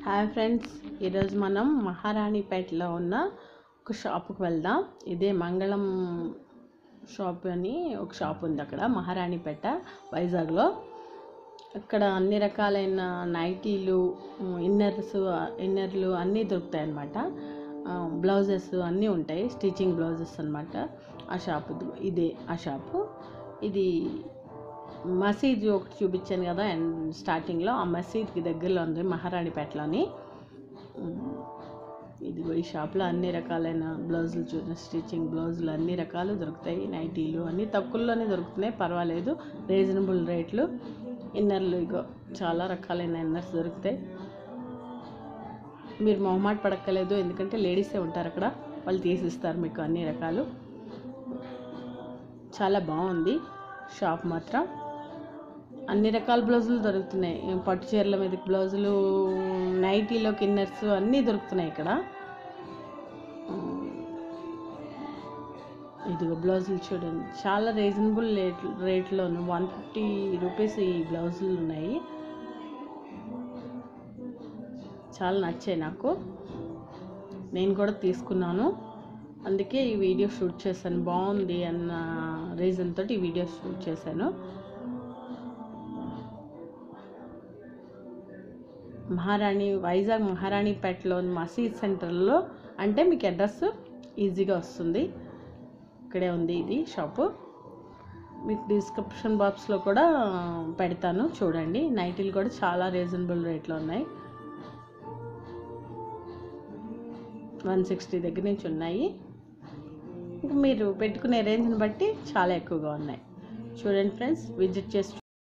hi friends ఈరోజు మనం మహారాణిపేటలో ఉన్న ఒక షాపుకి వెళ్దాం ఇదే మంగళం షాప్ అని ఒక షాప్ ఉంది అక్కడ మహారాణిపేట వైజాగ్లో అక్కడ అన్ని రకాలైన నైటీలు ఇన్నర్స్ ఇన్నర్లు అన్నీ దొరుకుతాయి అన్నమాట బ్లౌజెస్ అన్నీ ఉంటాయి స్టిచ్చింగ్ బ్లౌజెస్ అన్నమాట ఆ షాప్ ఇది- ఇదే ఆ షాపు ఇది మసీద్ ఒకటి చూపించాను కదా అండ్ స్టార్టింగ్లో ఆ మసీద్కి దగ్గరలో ఉంది మహారాణిపేటలోని ఉమ్, ఇదిగో ఈ షాప్లో అన్ని రకాలైన బ్లౌజులు చూ స్టిచ్చింగ్ బ్లౌజులు అన్ని రకాలు దొరుకుతాయి నైటీలు అన్నీ తక్కువలోనే దొరుకుతున్నాయి పర్వాలేదు రీజనబుల్ రేట్లు ఇన్నర్లు ఇగో చాలా రకాలైన ఇన్నర్స్ దొరుకుతాయి మీరు మొహమాట పడక్కలేదు ఎందుకంటే లేడీసే ఉంటారు అక్కడ వాళ్ళు తీసిస్తారు మీకు అన్ని రకాలు చాలా బాగుంది షాప్ మాత్రం అన్ని రకాల బ్లౌజులు దొరుకుతున్నాయి ఏం పట్టు చీరల మీద బ్లౌజులు నైటీలో కిన్నర్స్ అన్నీ దొరుకుతున్నాయి ఇక్కడ ఉమ్, ఇదిగో బ్లౌజులు చూడండి చాలా రీజనబుల్ రేట్ రేట్లో వన్ ఫిఫ్టీ రూపీస్ ఈ బ్లౌజులు ఉన్నాయి చాలా నచ్చాయి నాకు నేను కూడా తీసుకున్నాను అందుకే ఈ వీడియో షూట్ చేశాను బాగుంది అన్న రీజన్ తోటి ఈ వీడియో షూట్ చేశాను మహారాణి వైజాగ్ మహారాణిపేటలోని మసీద్ సెంటర్లో అంటే మీకు అడ్రస్ ఈజీగా వస్తుంది ఇక్కడే ఉంది ఇది షాపు మీకు డిస్క్రిప్షన్ బాక్స్లో కూడా పెడతాను చూడండి నైటీలు కూడా చాలా రీజనబుల్ రేట్లో ఉన్నాయి వన్ సిక్స్టీ దగ్గర నుంచి ఉన్నాయి ఇంకా మీరు పెట్టుకునే రేంజ్ని బట్టి చాలా ఎక్కువగా ఉన్నాయి చూడండి ఫ్రెండ్స్ విజిట్ చేసి